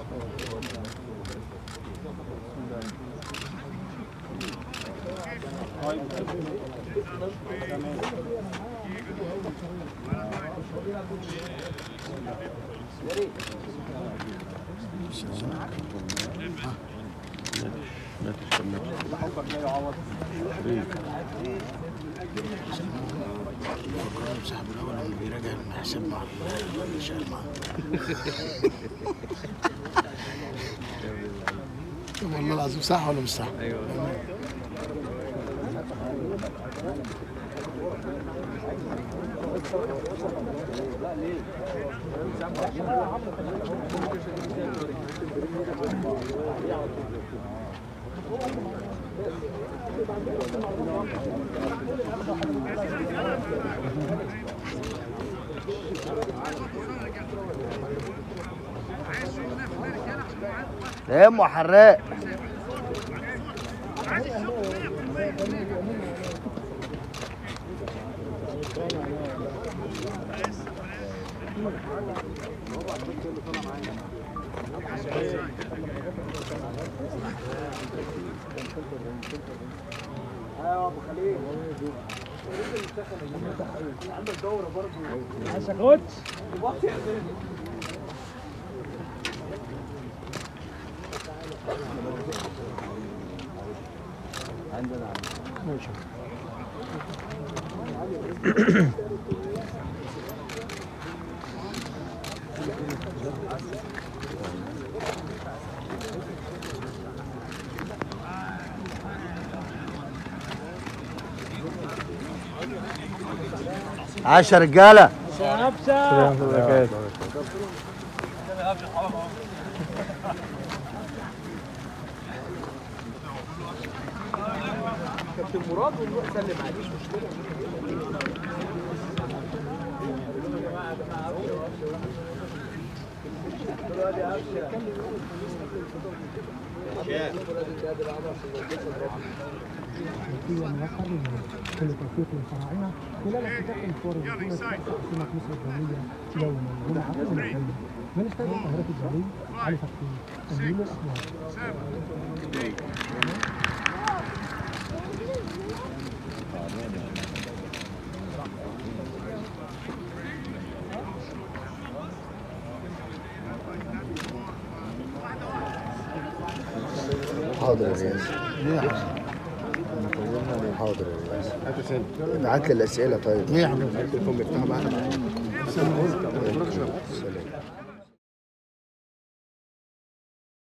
صاحب الاول لما بيراجع المحاسب مع الشغال معاه والله العظيم صح ولا مش صح؟ ايوه ايه ام حراق عشر رجاله هي موقر كل توفيق للفراعنه خلال افتتاح مشوار البطوله في عاصمه مصر الدوليه يوم الجمعه المقبل من استاد القاهره الدولي علي فتحي تمرين الاخبار حاضر يا رياض ليه يا حبيبي؟ حاضر يا رياض ابعت لي الاسئله طيب ليه يا حبيبي؟ سلام